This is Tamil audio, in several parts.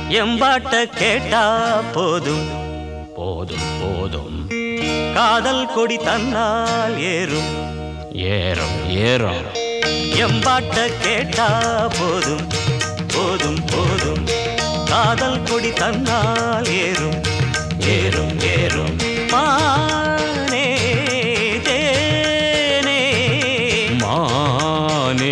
எம்பாட்ட கேட்டா போதும் போதும் போதும் காதல் கொடி தன்னால் ஏறும் ஏறும் ஏறும் எம்பாட்ட கேட்டா போதும் போதும் போதும் காதல் கொடி தன்னால் ஏறும் ஏறும் ஏறும் மானே தேனே மானே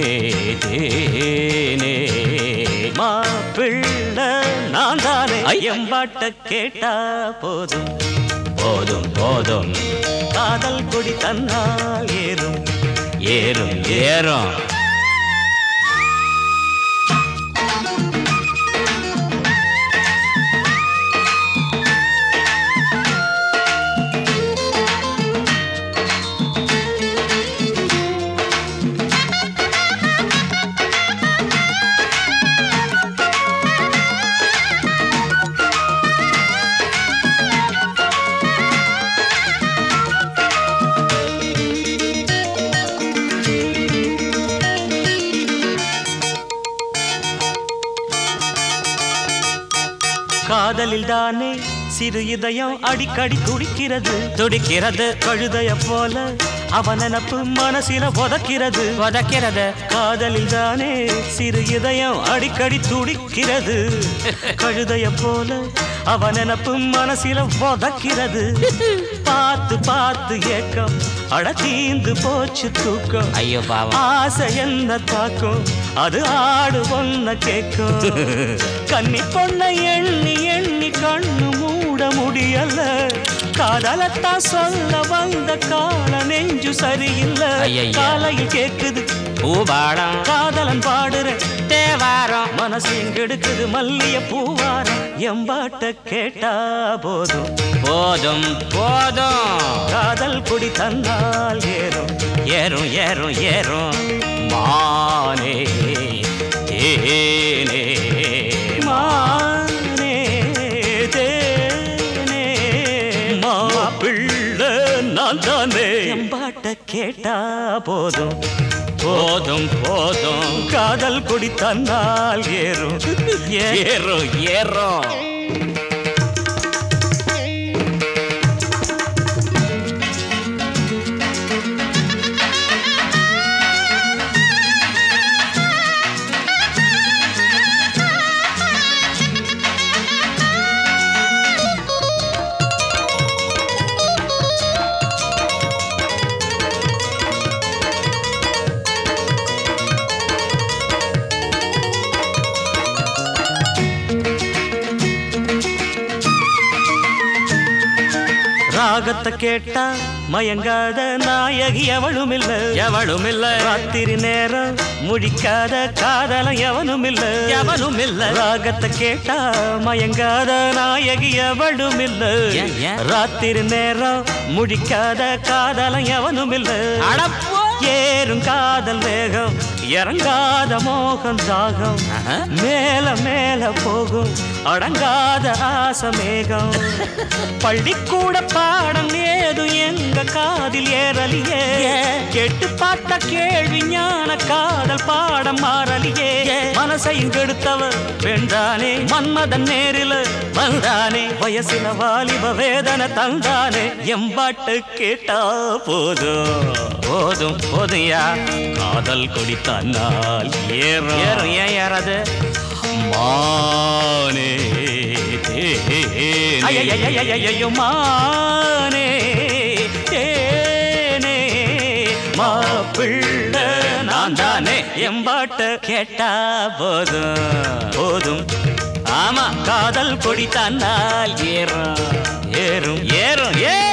தேனே மாப்பிள்ள நான் தானே எம்பாட்ட கேட்டா போதும் போதும் போதும் காதல் கொடி தன்னால் ஏறும் ஏறும் ஏறும் காதலில் தானே சிறு இதயம் அடிக்கடி துடிக்கிறது துடிக்கிறது கழுதைய போல அவன் நினப்பு மனசில உதக்கிறது உதக்கிறது காதலில் தானே சிறு இதயம் அடிக்கடி துடிக்கிறது கழுதைய போல அவன் நினப்பு மனசில உதக்கிறது பார்த்து பார்த்து ஏக்கம் அட தீந்து போச்சு தூக்கம் ஐயோ பாவம் ஆசை என்ன தாக்கும் அது ஆடு ஒன்ன கேட்கும் கன்னி பொண்ண எண்ணி எண்ணி கண்ணு மூட முடியல காதலத்தான் சொல்ல வந்த கால நெஞ்சு சரியில்லை ஐயைய. காலையில் கேக்குது பூபாடம் காதலன் பாடுற தேவாரம் மனசு கெடுக்குது மல்லிய பூவாரம் எம்பாட்ட கேட்டா போதும் போதும் போதும் காதல் குடி தன்னால் ஏறும் ஏறும் ஏறும் ஏறும் மானே தேனே மானே தேனே மாப்பிள்ளை நான் தானே எம்பாட்ட கேட்டா போதும் போதும் போதும் காதல் குடி தன்னால் ஏறும் ஏறும் ஏறும் ராகத்தை கேட்டா மயங்காத நாயகி எவளும் இல்ல எவளும் இல்ல ராத்திரி நேரம் முழிக்காத காதல எவனும் இல்ல எவனும் இல்ல ராகத்தை கேட்டா மயங்காத நாயகி எவளும் இல்ல ஏன், ஏன்? ராத்திரி நேரம் முழிக்காத காதல எவனும் இல்ல அடப்போ ஏறும் காதல் வேகம் இறங்காத மோகம் தாகம் ஆஹா. மேல மேல போகும் அடங்காத ஆசமேகம் பள்ளிக்கூட பாடம் ஏது எங்க காதில் ஏறலியே கேட்டு பார்த்த கேள்வி ஞான காதல் பாடம் மாறலியே மனசையும் கெடுத்தவர் பெண்தானே மன்மதன் நேரில வந்தானே வயசில வாலிப வேதனை தந்தானே எம்பாட்டு கேட்டா போதும் போதும் போதுயா காதல் கொடி தன்னால் ஏறும் ஏறும் ஏன் ஏறாது மானே ஐயோ மானே தேனே மாப்பிள்ளை நான் தானே எம்பாட்ட கேட்டா போதும் போதும் ஆமா காதல் கொடி தன்னால் ஏறும் ஏறும் ஏறும் ஏ